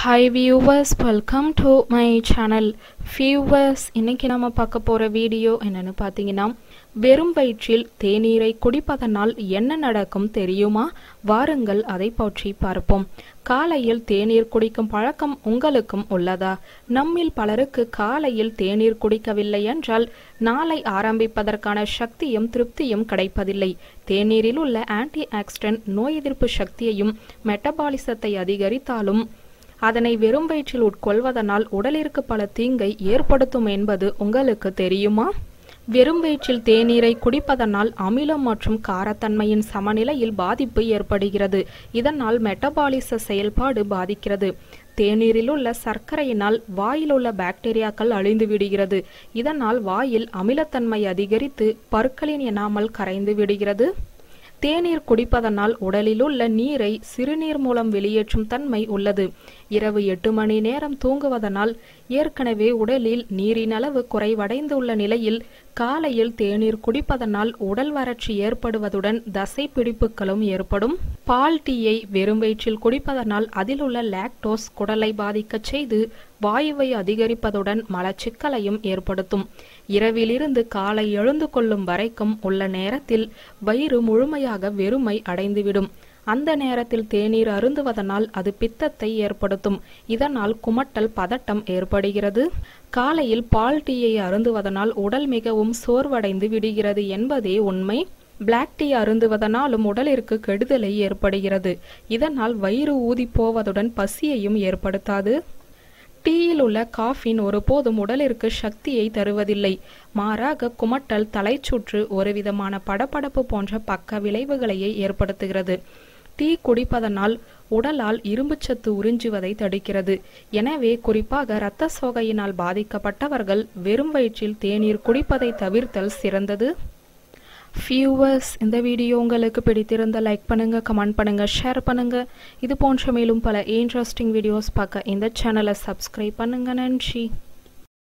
hi viewers welcome to my channel viewers இன்னைக்கு நம்ம பார்க்க போகிற வீடியோ என்னன்னு பார்த்தீங்கன்னா வெறும் வயிற்றில் தேநீரை குடிப்பதனால் என்ன நடக்கும் தெரியுமா வாருங்கள் அதை பற்றி பார்ப்போம் காலையில் தேநீர் குடிக்கும் பழக்கம் உங்களுக்கும் உள்ளதா நம்மில் பலருக்கு காலையில் தேநீர் குடிக்கவில்லை என்றால் நாளை ஆரம்பிப்பதற்கான சக்தியும் திருப்தியும் கிடைப்பதில்லை தேநீரில் உள்ள ஆன்டி ஆக்சிடென்ட் நோய் எதிர்ப்பு சக்தியையும் மெட்டபாலிசத்தை அதிகரித்தாலும் அதனை வெறும் வயிற்றில் உட்கொள்வதனால் உடலிற்கு பல தீங்கை ஏற்படுத்தும் என்பது உங்களுக்கு தெரியுமா வெறும் வயிற்றில் தேநீரை குடிப்பதனால் அமிலம் மற்றும் காரத்தன்மையின் சமநிலையில் பாதிப்பு ஏற்படுகிறது இதனால் மெட்டபாலிச செயல்பாடு பாதிக்கிறது தேநீரில் உள்ள சர்க்கரையினால் வாயில் உள்ள பாக்டீரியாக்கள் அழிந்து விடுகிறது இதனால் வாயில் அமிலத்தன்மை அதிகரித்து பற்களின் எனாமல் கரைந்து விடுகிறது தேநீர் குடிப்பதனால் உடலில் உள்ள நீரை சிறுநீர் மூலம் வெளியேற்றும் தன்மை உள்ளது இரவு எட்டு மணி நேரம் தூங்குவதனால் ஏற்கனவே உடலில் நீரின் அளவு குறைவடைந்துள்ள நிலையில் காலையில் தேநீர் குடிப்பதனால் உடல் வறட்சி ஏற்படுவதுடன் தசை பிடிப்புகளும் ஏற்படும் பால் டீயை வெறும் வயிற்றில் குடிப்பதனால் அதில் உள்ள லாக்டோஸ் குடலை பாதிக்கச் செய்து வாயுவை அதிகரிப்பதுடன் மலச்சிக்கலையும் ஏற்படுத்தும் இரவிலிருந்து காலை எழுந்து கொள்ளும் வரைக்கும் உள்ள நேரத்தில் வயிறு முழுமையாக வெறுமை அடைந்துவிடும் அந்த நேரத்தில் தேநீர் அருந்துவதனால் அது பித்தத்தை ஏற்படுத்தும் இதனால் குமட்டல் பதட்டம் ஏற்படுகிறது காலையில் பால் டீயை அருந்துவதனால் உடல் மிகவும் சோர்வடைந்து விடுகிறது என்பதே உண்மை பிளாக் டீ அருந்துவதனாலும் உடலிற்கு கெடுதலை ஏற்படுகிறது இதனால் வயிறு ஊதி போவதுடன் பசியையும் ஏற்படுத்தாது டீயில் உள்ள காஃபின் ஒருபோதும் உடலிற்கு சக்தியை தருவதில்லை மாறாக குமட்டல் தலைச்சுற்று ஒருவிதமான படபடப்பு போன்ற பக்க விளைவுகளையே ஏற்படுத்துகிறது டீ குடிப்பதனால் உடலால் இரும்புச்சத்து உறிஞ்சுவதை தடுக்கிறது எனவே குறிப்பாக இரத்த சோகையினால் பாதிக்கப்பட்டவர்கள் வெறும் வயிற்றில் தேநீர் குடிப்பதை தவிர்த்தல் சிறந்தது வியூவர்ஸ் இந்த வீடியோ உங்களுக்கு பிடித்திருந்த லைக் பண்ணுங்க கமெண்ட் பண்ணுங்க ஷேர் பண்ணுங்க இது போன்ற மேலும் பல இன்ட்ரெஸ்டிங் வீடியோஸ் பார்க்க இந்த சேனலை சப்ஸ்கிரைப் பண்ணுங்க நன்றி